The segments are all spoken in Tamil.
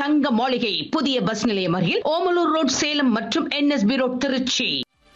தங்க மாளிகை புதிய பஸ் நிலையம் அருகில் ஓமலூர் ரோட் சேலம் மற்றும் என்எஸ்பி ரோட் திருச்சி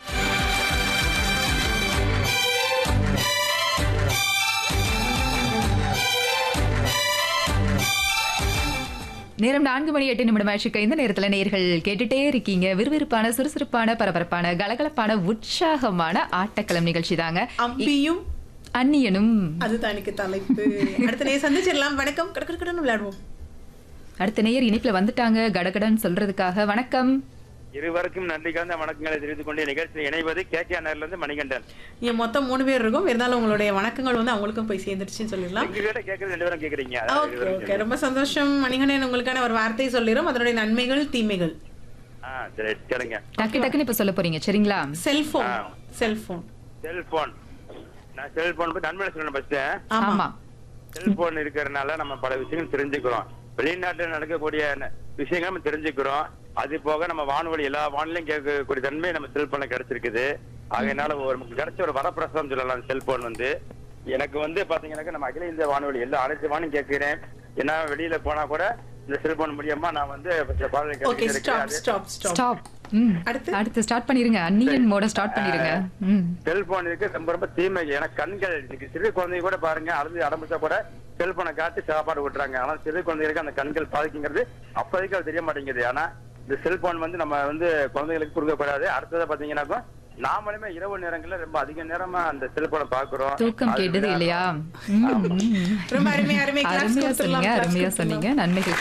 நேரம் நான்கு மணி எட்டு நிமிடம் ஆச்சுக்க இந்த நேரத்துல நேர்கள் கேட்டுட்டே இருக்கீங்க விறுவிறுப்பான சுறுசுறுப்பான பரபரப்பான கலகலப்பான உற்சாகமான ஆட்டக்களம் நிகழ்ச்சி தாங்க அம்பியும் அந்நியனும் அதுதான் எனக்கு தலைப்பு அடுத்த நேரம் சந்திச்சிடலாம் வணக்கம் கடற்கரை கடன்னு விளையாடுவோம் அடுத்த நேயர் இனிப்புல வந்துட்டாங்க கடகடன் சொல்றதுக்காக வணக்கம் இருவருக்கும் நன்றி கலந்த வணக்கங்களை தெரிவித்துக் கொண்டு நிகழ்ச்சியில் இணைவது கே கே இருந்து மணிகண்டன் இங்க மொத்தம் மூணு பேர் இருக்கும் இருந்தாலும் உங்களுடைய வணக்கங்கள் வந்து அவங்களுக்கும் போய் சேர்ந்துருச்சுன்னு சொல்லிடலாம் எங்க வீட கேட்கறது ரெண்டு பேரும் கேக்குறீங்க அதாவது ஓகே இருவரும் ஓகே ரொம்ப சந்தோஷம் மணிகண்டன் உங்களுக்கான ஒரு வார்த்தை சொல்லிடும் அதனுடைய நன்மைகள் தீமைகள் ஆ சரி கேளுங்க டக்கு டக்குன்னு இப்ப சொல்ல போறீங்க சரிங்களா செல்போன் ஆ. செல்போன் செல்போன் நான் செல்போன் பத்தி நன்மையை சொல்லணும் ஃபர்ஸ்ட் ஆமா ஆமா செல்போன் இருக்கிறதுனால நம்ம பல விஷயங்கள் தெரிஞ்சுக்கிறோம் வெளிநாட்டுல நடக்கக்கூடிய ந- விஷயங்கள் நம்ம தெரிஞ்சுக்கிறோம் அது போக நம்ம வானொலி எல்லா வானொலியும் கேட்கக்கூடிய தன்மை நம்ம செல்போன்ல கிடைச்சிருக்குது ஆகையினால ஒரு நமக்கு கிடைச்ச ஒரு வரப்பிரசாதம் சொல்லலாம் செல்போன் வந்து எனக்கு வந்து பாத்தீங்கன்னாக்கா நம்ம அகில இந்திய வானொலி எல்லா அனைத்து வானும் கேட்கிறேன் ஏன்னா வெளியில போனா கூட இந்த செல்போன் மூலியமா நான் வந்து பாடலை ஓகே கேட்டுட்டு ஸ்டாப் இருக்கேன் ஸ்டாப் ஸ்டாப் ஸ்டாப் ம் அடுத்து? அடுத்து ஸ்டார்ட் பண்ணிருங்க அந்நியன் மோட ஸ்டார்ட் பண்ணிருங்க ம் செல்போன் இருக்கு ரொம்ப ரொம்ப தீமை ஏன்னா கண்கள் இன்னைக்கு சிறு குழந்தைங்க கூட பாருங்க அழுது அடம்பிச்சா கூட செல்போனை காட்டி சாப்பாடு விட்டுறாங்க ஆனா சிறு குழந்தைகளுக்கு அந்த கண்கள் பாதிக்குங்கிறது அப்போதைக்கு அது தெரிய மாட்டேங்குது ஆனா இந்த செல்போன் வந்து நம்ம வந்து குழந்தைகளுக்கு கொடுக்கக்கூடாது அடுத்தது பாத்தீங்கன்னாக்கா நாமளுமே இரவு நேரங்கள்ல ரொம்ப அதிக நேரமா அந்த செல்போனை பாக்குறோம் தூக்கம் அது கேட்டது விளையாடுறோம். இல்லையா ம், ம். ரொம்ப அருமை அருமை கிளாஸ் அருமையா கொடுத்துடலாம் சொன்னீங்க class அருமையா கொடுத்துடலாம். சொன்னீங்க நன்மைகள்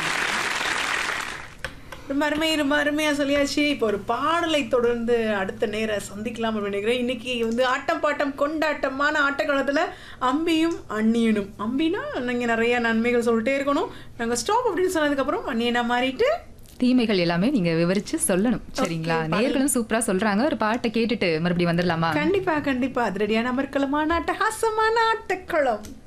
ரொம்ப அருமை ரொம்ப அருமையா சொல்லியாச்சு இப்போ ஒரு பாடலை தொடர்ந்து அடுத்த நேர சந்திக்கலாம் அப்படின்னு நினைக்கிறேன் இன்னைக்கு வந்து ஆட்டம் பாட்டம் கொண்டாட்டமான ஆட்டக்காலத்துல அம்பியும் அந்நியனும் அம்பினா நீங்க நிறைய நன்மைகள் சொல்லிட்டே இருக்கணும் நாங்க ஸ்டாப் அப்படின்னு சொன்னதுக்கு அப்புறம் அந்நியனா மாறிட்டு தீமைகள் எல்லாமே நீங்க விவரிச்சு சொல்லணும் சரிங்களா பாடல். நேர்களும் சூப்பரா சொல்றாங்க ஒரு பாட்டை கேட்டுட்டு மறுபடியும் வந்துடலாமா கண்டிப்பா கண்டிப்பா அதிரடியான அமர்க்கலமான அட்டகாசமான ஆட்டக்களம்